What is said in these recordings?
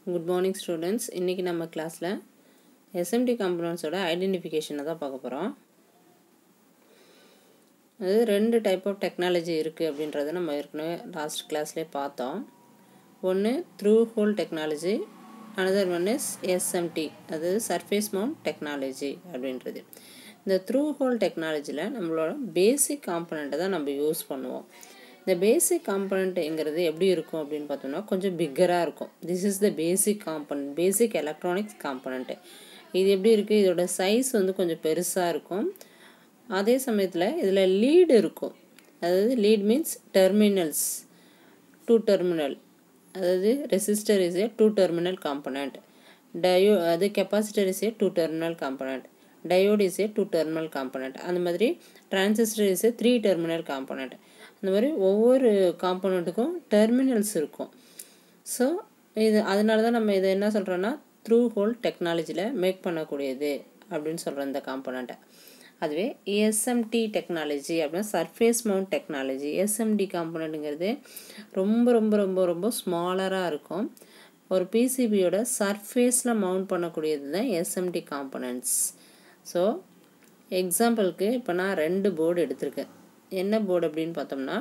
good morning students இன்றைக்கி நம்ம கிளாஸில் எஸ்எம்டி காம்பனண்ட்ஸோட ஐடென்டிஃபிகேஷனை தான் பார்க்க போகிறோம் அது ரெண்டு டைப் ஆஃப் டெக்னாலஜி இருக்குது அப்படின்றத நம்ம ஏற்கனவே லாஸ்ட் கிளாஸ்லேயே பார்த்தோம் ஒன்று through hole technology another one is SMT அதாவது சர்ஃபேஸ் மவுண்ட் டெக்னாலஜி அப்படின்றது இந்த த்ரூ ஹோல் டெக்னாலஜியில் நம்மளோட பேசிக் காம்பனண்ட்டை தான் நம்ம யூஸ் பண்ணுவோம் இந்த பேசிக் காம்பனண்ட்டுங்கிறது எப்படி இருக்கும் அப்படின்னு பார்த்தோம்னா கொஞ்சம் பிக்கராக இருக்கும் this is the basic component basic electronics component இது எப்படி இருக்குது இதோட சைஸ் வந்து கொஞ்சம் பெருசாக இருக்கும் அதே சமயத்தில் இதில் லீடு இருக்கும் அதாவது lead means terminals two terminal அதாவது resistor is a two terminal component டயோ அது capacitor is a two terminal component diode is a two terminal component அந்த மாதிரி transistor is a three terminal component அந்த மாதிரி ஒவ்வொரு காம்பனண்ட்டுக்கும் டெர்மினல்ஸ் இருக்கும் ஸோ இது அதனால தான் நம்ம இதை என்ன சொல்கிறோன்னா த்ரூ ஹோல் டெக்னாலஜியில் மேக் பண்ணக்கூடியது அப்படின்னு சொல்கிறோம் இந்த காம்பனண்ட்டை அதுவே எஸ்எம்டி டெக்னாலஜி அப்படின்னா சர்ஃபேஸ் மவுண்ட் டெக்னாலஜி எஸ்எம்டி காம்பனண்ட்டுங்கிறது ரொம்ப ரொம்ப ரொம்ப ரொம்ப ஸ்மாலராக இருக்கும் ஒரு பிசிபியோட சர்ஃபேஸில் மவுண்ட் பண்ணக்கூடியது தான் எஸ்எம்டி காம்பனண்ட்ஸ் ஸோ எக்ஸாம்பிளுக்கு இப்போ நான் ரெண்டு போர்டு எடுத்திருக்கேன் என்ன போர்டு அப்படின்னு பார்த்தோம்னா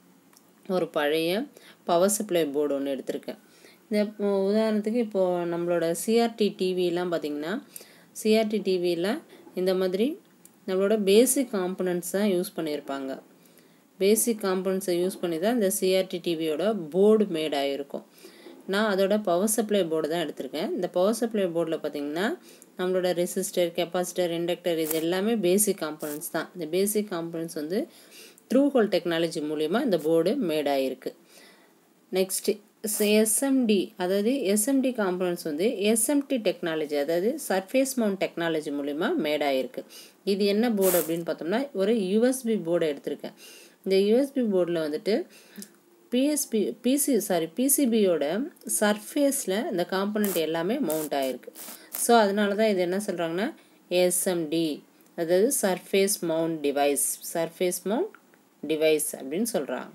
ஒரு பழைய பவர் சப்ளை போர்டு ஒன்று எடுத்திருக்கேன் இந்த உதாரணத்துக்கு இப்போது நம்மளோட சிஆர்டி டிவிலாம் பார்த்திங்கன்னா சிஆர்டி டிவியில் இந்த மாதிரி நம்மளோட பேசிக் காம்பனண்ட்ஸ் தான் யூஸ் பண்ணியிருப்பாங்க பேசிக் காம்பனண்ட்ஸை யூஸ் பண்ணி தான் இந்த சிஆர்டி டிவியோட போர்டு மேட் ஆகிருக்கும் நான் அதோட பவர் சப்ளை போர்டு தான் எடுத்திருக்கேன் இந்த பவர் சப்ளை போர்டில் பார்த்திங்கன்னா நம்மளோட ரெசிஸ்டர் கெப்பாசிட்டர் இண்டக்டர் இது எல்லாமே பேசிக் காம்பனண்ட்ஸ் தான் இந்த பேசிக் காம்பனண்ட்ஸ் வந்து த்ரூ ஹோல் டெக்னாலஜி மூலிமா இந்த போர்டு மேட் ஆகிருக்கு நெக்ஸ்ட்டு எஸ்எம்டி அதாவது எஸ்எம்டி காம்பனண்ட்ஸ் வந்து எஸ்எம்டி டெக்னாலஜி அதாவது சர்ஃபேஸ் மவுண்ட் டெக்னாலஜி மூலிமா மேட் ஆகிருக்கு இது என்ன போர்டு அப்படின்னு பார்த்தோம்னா ஒரு யூஎஸ்பி போர்டை எடுத்திருக்கேன் இந்த யூஎஸ்பி போர்டில் வந்துட்டு பிஎஸ்பி பிசி சாரி பிசிபியோட சர்ஃபேஸில் இந்த காம்பனண்ட் எல்லாமே மவுண்ட் ஆகிருக்கு ஸோ அதனால தான் இது என்ன சொல்கிறாங்கன்னா எஸ்எம்டி அதாவது surface mount device surface mount device அப்படின்னு சொல்கிறாங்க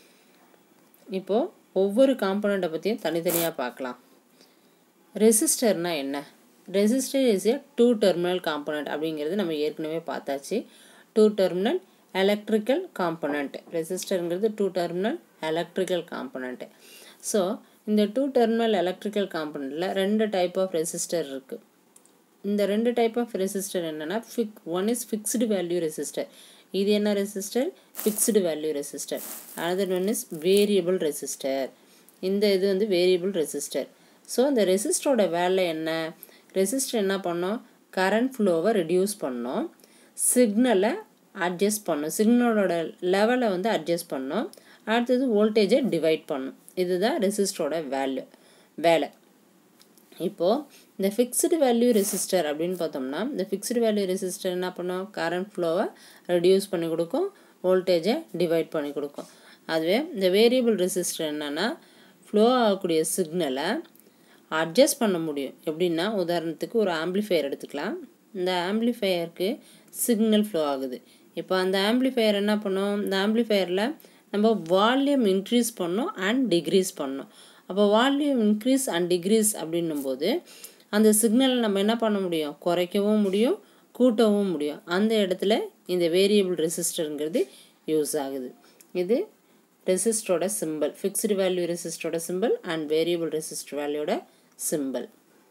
இப்போது ஒவ்வொரு காம்பனண்ட்டை பற்றியும் தனித்தனியாக பார்க்கலாம் ரெசிஸ்டர்னால் என்ன resistor is a two terminal component அப்படிங்கிறது நம்ம ஏற்கனவே பார்த்தாச்சு டூ டெர்மினல் எலக்ட்ரிக்கல் காம்பனண்ட் ரெசிஸ்டருங்கிறது two terminal electrical component so இந்த டூ டெர்மினல் எலக்ட்ரிக்கல் காம்பனண்ட்டில் ரெண்டு டைப் ஆஃப் ரெசிஸ்டர் இருக்குது இந்த ரெண்டு டைப் ஆஃப் ரெசிஸ்டர் என்னென்னா fig one is fixed value resistor இது என்ன resistor fixed value resistor another one is variable resistor இந்த இது வந்து வேரியபிள் ரெசிஸ்டர் ஸோ இந்த ரெசிஸ்டரோட வேலை என்ன ரெசிஸ்டர் என்ன பண்ணோம் கரண்ட் ஃப்ளோவை ரெடியூஸ் பண்ணோம் சிக்னலை அட்ஜஸ்ட் பண்ணும் சிக்னலோட லெவலை வந்து அட்ஜஸ்ட் பண்ணும் அடுத்தது வோல்டேஜை டிவைட் பண்ணும் இதுதான் ரெசிஸ்டரோட வேல்யூ வேலை இப்போது இந்த ஃபிக்ஸ்டு வேல்யூ ரெசிஸ்டர் அப்படின்னு பார்த்தோம்னா இந்த ஃபிக்ஸ்டு வேல்யூ ரெசிஸ்டர் என்ன பண்ணும் கரண்ட் ஃப்ளோவை ரெடியூஸ் பண்ணி கொடுக்கும் வோல்டேஜை டிவைட் பண்ணி கொடுக்கும் அதுவே இந்த வேரியபிள் ரெசிஸ்டர் என்னென்னா ஃப்ளோ ஆகக்கூடிய சிக்னலை அட்ஜஸ்ட் பண்ண முடியும் எப்படின்னா உதாரணத்துக்கு ஒரு ஆம்ப்ளிஃபையர் எடுத்துக்கலாம் இந்த ஆம்ப்ளிஃபையருக்கு சிக்னல் ஃப்ளோ ஆகுது இப்போ அந்த ஆம்ப்ளிஃபையர் என்ன பண்ணோம் இந்த ஆம்ப்ளிஃபையரில் நம்ம வால்யூம் இன்க்ரீஸ் பண்ணோம் அண்ட் டிக்ரீஸ் பண்ணோம் அப்போ வால்யூம் இன்க்ரீஸ் அண்ட் டிக்ரீஸ் அப்படின்னும் போது அந்த சிக்னலை நம்ம என்ன பண்ண முடியும் குறைக்கவும் முடியும் கூட்டவும் முடியும் அந்த இடத்துல இந்த வேரியபிள் ரெசிஸ்டருங்கிறது யூஸ் ஆகுது இது ரெசிஸ்டரோட சிம்பிள் ஃபிக்ஸ்டு வேல்யூ ரெசிஸ்டரோட சிம்பிள் அண்ட் வேரியபிள் ரெசிஸ்டர் வேல்யூட சிம்பிள்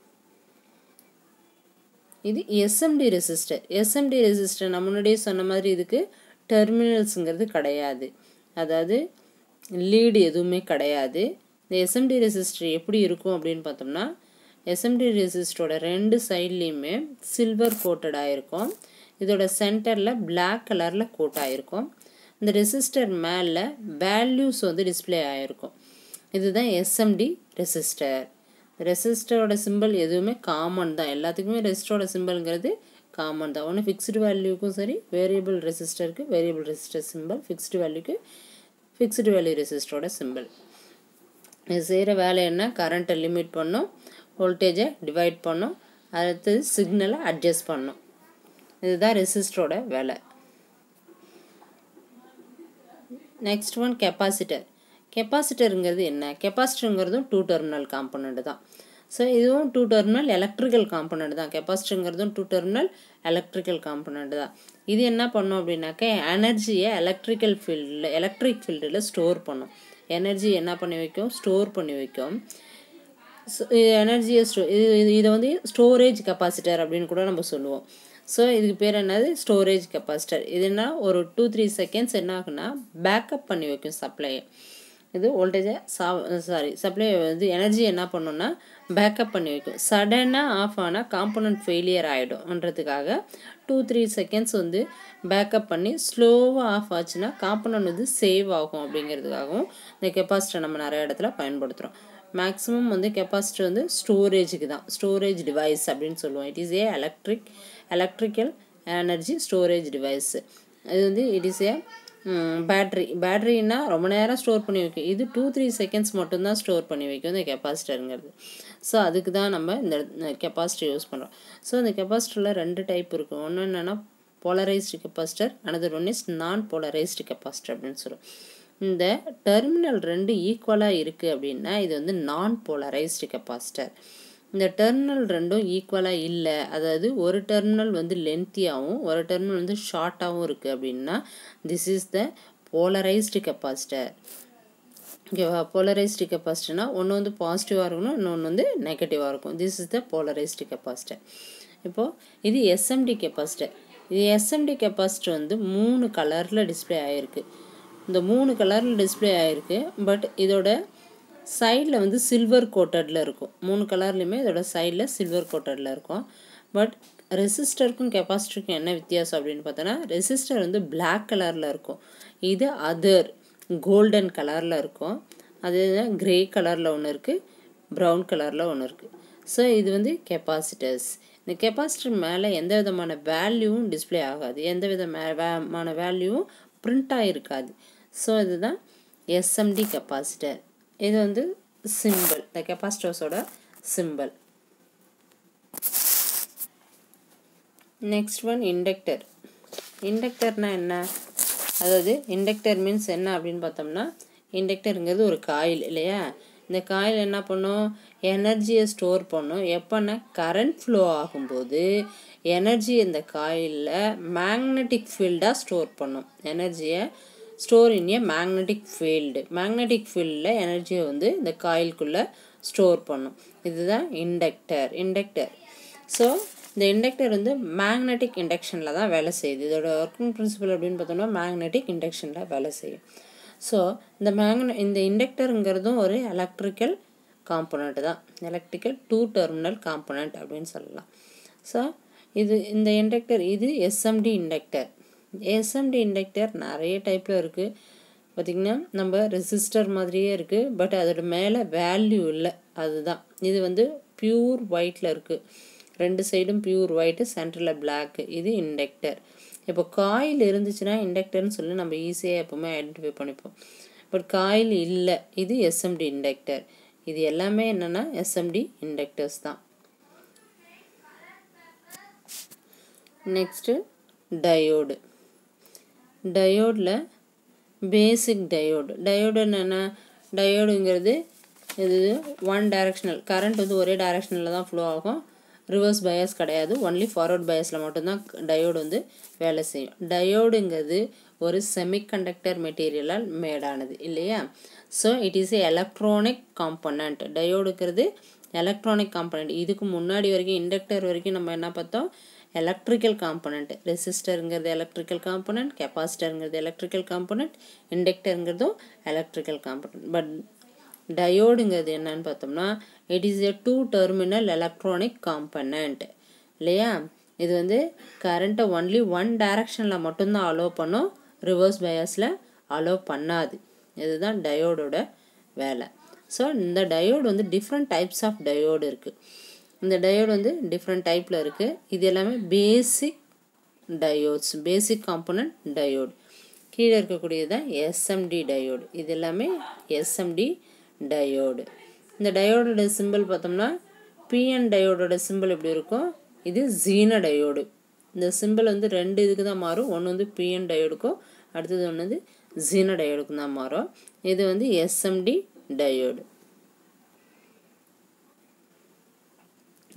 இது எஸ்எம்டி ரெசிஸ்டர் எஸ்எம்டி ரெசிஸ்டர் நான் முன்னாடியே சொன்ன மாதிரி இதுக்கு டெர்மினல்ஸுங்கிறது கிடையாது அதாவது லீடு எதுவுமே கிடையாது இந்த எஸ்எம்டி ரெசிஸ்டர் எப்படி இருக்கும் அப்படின்னு பார்த்தோம்னா எஸ்எம்டி ரெசிஸ்டரோட ரெண்டு சைட்லேயுமே சில்வர் கோட்டட் ஆகிருக்கும் இதோட சென்டரில் பிளாக் கலரில் கோட் ஆகிருக்கும் இந்த ரெசிஸ்டர் மேலே வேல்யூஸ் வந்து டிஸ்பிளே ஆகிருக்கும் இதுதான் எஸ்எம்டி ரெசிஸ்டர் ரெசிஸ்டரோட சிம்பிள் எதுவுமே காமன் தான் எல்லாத்துக்குமே ரெசிஸ்டரோட சிம்பிள்ங்கிறது காமன் தான் ஒன்று ஃபிக்ஸ்டு வேல்யூக்கும் சரி வேரியபிள் ரெசிஸ்டருக்கு வேரியபிள் ரெசிஸ்டர் சிம்பிள் ஃபிக்ஸ்டு வேல்யூக்கு ஃபிக்ஸ்டு வேல்யூ ரெசிஸ்டரோட சிம்பிள் இது செய்கிற வேலை என்ன கரண்ட்டை லிமிட் பண்ணும் வோல்டேஜை டிவைட் பண்ணும் அடுத்தது சிக்னலை அட்ஜஸ்ட் பண்ணும் இதுதான் ரெசிஸ்டரோட வேலை நெக்ஸ்ட் ஒன் கெப்பாசிட்டர் கெப்பாசிட்டருங்கிறது என்ன கெப்பாசிட்டருங்கிறதும் டூ டெர்மினல் காம்பனண்ட் தான் ஸோ இதுவும் டூ டெர்மினல் எலக்ட்ரிக்கல் காம்பனண்ட் தான் கெப்பாசிட்டருங்கிறதும் டூ டெர்மினல் எலக்ட்ரிக்கல் காம்பனண்ட் தான் இது என்ன பண்ணும் அப்படின்னாக்க எனர்ஜியை எலக்ட்ரிக்கல் ஃபீல்டில் எலக்ட்ரிக் ஃபீல்டில் ஸ்டோர் பண்ணும் எனர்ஜி என்ன பண்ணி வைக்கும் ஸ்டோர் பண்ணி வைக்கும் எனர்ஜியை ஸ்டோ இது இது இதை வந்து ஸ்டோரேஜ் கெப்பாசிட்டர் அப்படின்னு கூட நம்ம சொல்லுவோம் ஸோ இதுக்கு பேர் என்னது ஸ்டோரேஜ் கெப்பாசிட்டர் இதுனா ஒரு டூ த்ரீ செகண்ட்ஸ் என்ன ஆகுனா பேக்கப் பண்ணி வைக்கும் சப்ளையை இது வோல்டேஜை சா சாரி சப்ளை வந்து எனர்ஜி என்ன பண்ணுன்னா பேக்கப் பண்ணி வைக்கும் சடனாக ஆஃப் ஆனால் காம்பனண்ட் ஃபெயிலியர் ஆகிடும்ன்றதுக்காக டூ த்ரீ செகண்ட்ஸ் வந்து பேக்கப் பண்ணி ஸ்லோவாக ஆஃப் ஆச்சுன்னா காம்பனண்ட் வந்து சேவ் ஆகும் அப்படிங்கிறதுக்காகவும் இந்த கெப்பாசிட்டர் நம்ம நிறைய இடத்துல பயன்படுத்துகிறோம் மேக்ஸிமம் வந்து கெப்பாசிட்டர் வந்து ஸ்டோரேஜுக்கு தான் ஸ்டோரேஜ் டிவைஸ் அப்படின்னு சொல்லுவோம் it is a electric electrical energy storage device இது வந்து இட் இஸ் ஏ பேட்ரி பேட்ரின்னா ரொம்ப நேரம் ஸ்டோர் பண்ணி வைக்கும் இது டூ த்ரீ செகண்ட்ஸ் மட்டும்தான் ஸ்டோர் பண்ணி வைக்கும் இந்த கெப்பாசிட்டருங்கிறது ஸோ அதுக்கு தான் நம்ம இந்த கெப்பாசிட்டர் யூஸ் பண்ணுறோம் ஸோ இந்த கெப்பாசிட்டரில் ரெண்டு டைப் இருக்கும் ஒன்று என்னென்னா polarised capacitor another one is non polarised capacitor அப்படின்னு சொல்லுவோம் இந்த டெர்மினல் ரெண்டு ஈக்குவலாக இருக்குது அப்படின்னா இது வந்து நான் போலரைஸ்டு கெப்பாசிட்டர் இந்த டெர்மினல் ரெண்டும் ஈக்குவலாக இல்லை அதாவது ஒரு டெர்மினல் வந்து லென்த்தியாகவும் ஒரு டெர்மினல் வந்து ஷார்ட்டாகவும் இருக்குது அப்படின்னா this is the polarised capacitor ஓகேவா போலரைஸ்டு கெப்பாசிட்டர்னா ஒன்று வந்து பாசிட்டிவாக இருக்கணும் இன்னொன்று வந்து நெகட்டிவாக இருக்கும் this is the polarised capacitor இப்போது இது எஸ்எம்டி கெப்பாசிட்டர் இது எஸ்எம்டி கெப்பாசிட்டர் வந்து மூணு கலரில் டிஸ்பிளே ஆகிருக்கு இந்த மூணு கலரில் டிஸ்பிளே ஆகிருக்கு பட் இதோட சைடில் வந்து சில்வர் கோட்டடில் இருக்கும் மூணு கலர்லேயுமே இதோட சைடில் சில்வர் கோட்டடில் இருக்கும் பட் ரெசிஸ்டருக்கும் கெப்பாசிட்டருக்கும் என்ன வித்தியாசம் அப்படின்னு பார்த்தோன்னா ரெசிஸ்டர் வந்து பிளாக் கலரில் இருக்கும் இது அதர் கோல்டன் கலரில் இருக்கும் அது க்ரே கலரில் ஒன்று இருக்குது ப்ரௌன் கலரில் ஒன்று இருக்குது ஸோ இது வந்து கெப்பாசிட்டர்ஸ் இந்த கெப்பாசிட்டர் மேலே எந்த விதமான வேல்யூவும் டிஸ்பிளே ஆகாது எந்த விதமான வேல்யூவும் பிரிண்ட் ஆகிருக்காது ஸோ இதுதான் எஸ்எம்டி கெப்பாசிட்டர் இது வந்து சிம்பிள் இந்த கெப்பாசிட்டர்ஸோட சிம்பிள் நெக்ஸ்ட் ஒன் இண்டக்டர் இண்டக்டர்னால் என்ன அதாவது இண்டக்டர் மீன்ஸ் என்ன அப்படின்னு பார்த்தோம்னா இண்டக்டருங்கிறது ஒரு காயில் இல்லையா இந்த காயில் என்ன பண்ணும் எனர்ஜியை ஸ்டோர் பண்ணும் எப்போன்னா கரண்ட் ஃப்ளோ ஆகும்போது எனர்ஜி இந்த காயிலில் மேக்னெட்டிக் ஃபீல்டாக ஸ்டோர் பண்ணும் எனர்ஜியை store in a magnetic field magnetic ஃபீல்டில் எனர்ஜியை வந்து இந்த காயிலுக்குள்ளே ஸ்டோர் பண்ணும் இதுதான் இண்டக்டர் இண்டக்டர் ஸோ இந்த இண்டக்டர் வந்து மேக்னெட்டிக் இண்டக்ஷனில் தான் வேலை செய்யுது இதோட ஒர்க்கிங் பிரின்சிபல் அப்படின்னு பார்த்தோம்னா மேக்னெட்டிக் இண்டக்ஷனில் வேலை செய்யும் ஸோ இந்த மேக்ன இந்த இண்டக்டருங்கிறதும் ஒரு எலக்ட்ரிக்கல் காம்பனண்ட் தான் எலக்ட்ரிக்கல் டூ டெர்மினல் காம்பனண்ட் அப்படின்னு சொல்லலாம் ஸோ இது இந்த இண்டக்டர் இது எஸ்எம்டி இண்டக்டர் எஸ்எம்டி இண்டக்டர் நிறைய டைப்பில் இருக்குது பார்த்திங்கன்னா நம்ம ரெசிஸ்டர் மாதிரியே இருக்குது பட் அதோட மேலே வேல்யூ இல்லை அதுதான் இது வந்து பியூர் ஒயிட்டில் இருக்குது ரெண்டு சைடும் பியூர் ஒயிட்டு சென்டரில் பிளாக்கு இது இண்டக்டர் இப்போ காயில் இருந்துச்சுன்னா இண்டக்டர்னு சொல்லி நம்ம ஈஸியாக எப்போவுமே ஐடென்டிஃபை பண்ணிப்போம் பட் காயில் இல்லை இது எஸ்எம்டி இண்டக்டர் இது எல்லாமே என்னென்னா எஸ்எம்டி இண்டக்டர்ஸ் தான் நெக்ஸ்ட்டு டயோடு டயோடில் பேசிக் டயோடு டயோடு என்னென்ன டயோடுங்கிறது இது ஒன் டைரக்ஷனல் கரண்ட் வந்து ஒரே டைரக்ஷனில் தான் ஃப்ளோ ஆகும் ரிவர்ஸ் பயஸ் கிடையாது ஒன்லி ஃபார்வர்ட் பயஸில் மட்டும்தான் டயோடு வந்து வேலை செய்யும் டயோடுங்கிறது ஒரு செமிகண்டக்டர் மெட்டீரியலால் மேடானது இல்லையா so it is a electronic component டயோடுங்கிறது எலக்ட்ரானிக் காம்பனண்ட் இதுக்கு முன்னாடி வரைக்கும் இண்டக்டர் வரைக்கும் நம்ம என்ன பார்த்தோம் எலக்ட்ரிக்கல் காம்பனண்ட் ரெசிஸ்டருங்கிறது எலக்ட்ரிக்கல் காம்பனண்ட் கெப்பாசிட்டருங்கிறது எலக்ட்ரிக்கல் காம்பனண்ட் இண்டக்டருங்கிறதும் எலக்ட்ரிக்கல் காம்பனண்ட் பட் டயோடுங்கிறது என்னன்னு பார்த்தோம்னா it is a two terminal electronic component இல்லையா இது வந்து கரண்ட்டை ஒன்லி ஒன் டைரக்ஷனில் மட்டும்தான் அலோவ் பண்ணும் ரிவர்ஸ் பயாஸில் அலோவ் பண்ணாது இதுதான் டயோடோட வேலை ஸோ இந்த டயோடு வந்து டிஃப்ரெண்ட் டைப்ஸ் ஆஃப் டயோடு இருக்குது இந்த டயோடு வந்து டிஃப்ரெண்ட் டைப்பில் இருக்குது இது எல்லாமே basic diodes basic component diode கீழே இருக்கக்கூடியது தான் எஸ்எம்டி டயோடு இது எல்லாமே எஸ்எம்டி டயோடு இந்த டயோடோட சிம்பிள் பார்த்தோம்னா பிஎன் டயோடோட சிம்பிள் எப்படி இருக்கும் இது ஜீன டயோடு இந்த சிம்பிள் வந்து ரெண்டு இதுக்கு தான் மாறும் ஒன்று வந்து பிஎன் டயோடுக்கும் அடுத்தது ஒன்று வந்து ஜீன டயோடுக்கும் தான் மாறும் இது வந்து எஸ்எம்டி டயோடு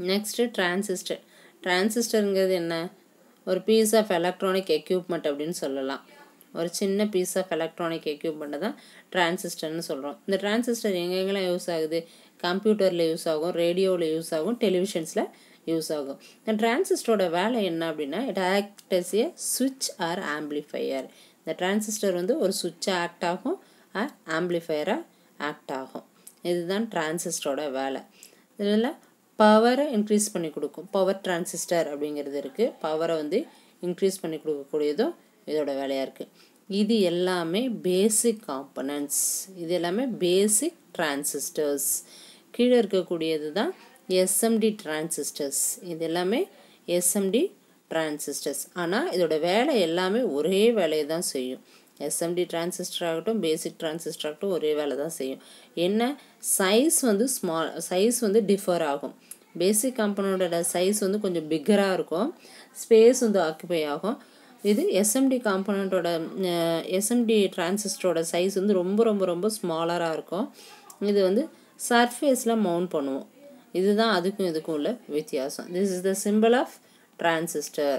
நெக்ஸ்ட்டு டிரான்சிஸ்டர் டிரான்சிஸ்டருங்கிறது என்ன ஒரு பீஸ் ஆஃப் எலக்ட்ரானிக் எக்யூப்மெண்ட் அப்படின்னு சொல்லலாம் ஒரு சின்ன பீஸ் ஆஃப் எலக்ட்ரானிக் எக்யூப்மெண்ட்டை தான் டிரான்சிஸ்டர்னு சொல்கிறோம் இந்த டிரான்சிஸ்டர் எங்கெங்கெல்லாம் யூஸ் ஆகுது கம்ப்யூட்டரில் யூஸ் ஆகும் ரேடியோவில் யூஸ் ஆகும் டெலிவிஷன்ஸில் யூஸ் ஆகும் இந்த டிரான்சிஸ்டரோட வேலை என்ன அப்படின்னா இட் ஆக்ட் எஸ் ஏ சுவிட்ச் ஆர் ஆம்பிளிஃபையர் இந்த டிரான்சிஸ்டர் வந்து ஒரு சுவிட்சாக ஆக்ட் ஆகும் ஆர் ஆம்பிளிஃபையராக ஆக்ட் ஆகும் இதுதான் டிரான்சிஸ்டரோட வேலை இதில் பவரை இன்க்ரீஸ் பண்ணி கொடுக்கும் பவர் டிரான்சிஸ்டர் அப்படிங்கிறது இருக்குது பவரை வந்து இன்க்ரீஸ் பண்ணி கொடுக்கக்கூடியதும் இதோட வேலையாக இருக்குது இது எல்லாமே பேசிக் காம்பனன்ட்ஸ் இது எல்லாமே பேசிக் டிரான்சிஸ்டர்ஸ் கீழே இருக்கக்கூடியது தான் எஸ்எம்டி டிரான்சிஸ்டர்ஸ் இது எல்லாமே எஸ்எம்டி டிரான்சிஸ்டர்ஸ் ஆனால் இதோட வேலை எல்லாமே ஒரே வேலையை தான் செய்யும் எஸ்எம்டி டிரான்சிஸ்டர் ஆகட்டும் பேசிக் டிரான்சிஸ்டர் ஆகட்டும் ஒரே வேலை தான் செய்யும் என்ன சைஸ் வந்து ஸ்மால் சைஸ் வந்து டிஃபர் ஆகும் பேசிக் காம்பனோட சைஸ் வந்து கொஞ்சம் பிக்கராக இருக்கும் ஸ்பேஸ் வந்து ஆக்குபை ஆகும் இது எஸ்எம்டி காம்பனண்ட்டோட எஸ்எம்டி டிரான்சிஸ்டரோட சைஸ் வந்து ரொம்ப ரொம்ப ரொம்ப ஸ்மாலராக இருக்கும் இது வந்து சர்ஃபேஸில் மவுண்ட் பண்ணுவோம் இதுதான் அதுக்கும் இதுக்கும் உள்ள வித்தியாசம் this is the symbol of transistor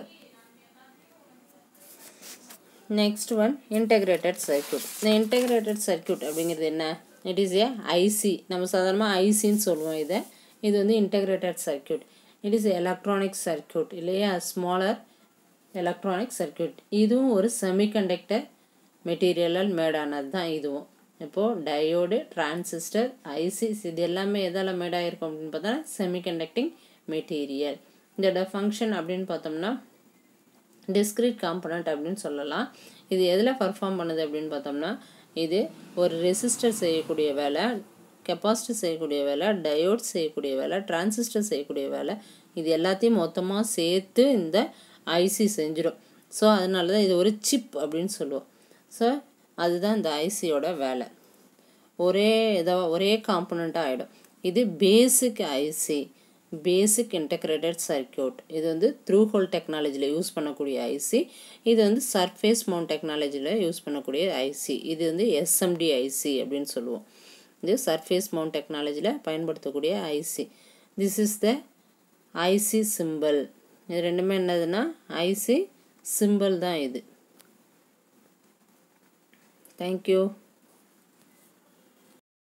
next one integrated circuit இந்த இன்டெகிரேட்டட் சர்க்கியூட் அப்படிங்கிறது என்ன இட் இஸ் ஏ ஐசி நம்ம சாதாரணமாக ஐசின்னு சொல்லுவோம் இதை இது வந்து integrated circuit it is electronic circuit இல்லையா ஸ்மாலர் எலக்ட்ரானிக் சர்க்கியூட் இதுவும் ஒரு செமிகண்டக்டர் மெட்டீரியலால் மேடானது தான் இதுவும் இப்போது டயோடு டிரான்சிஸ்டர் ஐசிஸ் இது எல்லாமே எதால் மேடாயிருக்கும் அப்படின்னு பார்த்தா செமிகண்டக்டிங் மெட்டீரியல் இதோட ஃபங்க்ஷன் அப்படின்னு பார்த்தோம்னா டிஸ்கிரீட் காம்பனண்ட் அப்படின்னு சொல்லலாம் இது எதில் பர்ஃபார்ம் பண்ணுது அப்படின்னு பார்த்தோம்னா இது ஒரு ரெசிஸ்டர் செய்யக்கூடிய வேலை கெப்பாசிட்டி செய்யக்கூடிய வேலை டயோட் செய்யக்கூடிய வேலை டிரான்சிஸ்டர் செய்யக்கூடிய வேலை இது எல்லாத்தையும் மொத்தமாக சேர்த்து இந்த ஐசி செஞ்சிடும் ஸோ அதனால தான் இது ஒரு சிப் அப்படின்னு சொல்லுவோம் ஸோ அதுதான் இந்த ஐசியோட வேலை ஒரே இதை ஒரே காம்பனண்ட்டாக ஆகிடும் இது basic IC basic integrated circuit இது வந்து த்ரூ ஹோல் டெக்னாலஜியில் யூஸ் பண்ணக்கூடிய ஐசி இது வந்து சர்ஃபேஸ் மவுண்ட் டெக்னாலஜியில் யூஸ் பண்ணக்கூடிய ஐசி இது வந்து எஸ்எம்டி ஐசி அப்படின்னு சொல்லுவோம் இது சர்ஃபேஸ் மவுண்ட் டெக்னாலஜியில் பயன்படுத்தக்கூடிய IC this is the IC symbol இது ரெண்டுமே என்னதுன்னா ஐசி சிம்பிள் தான் இது தேங்க்யூ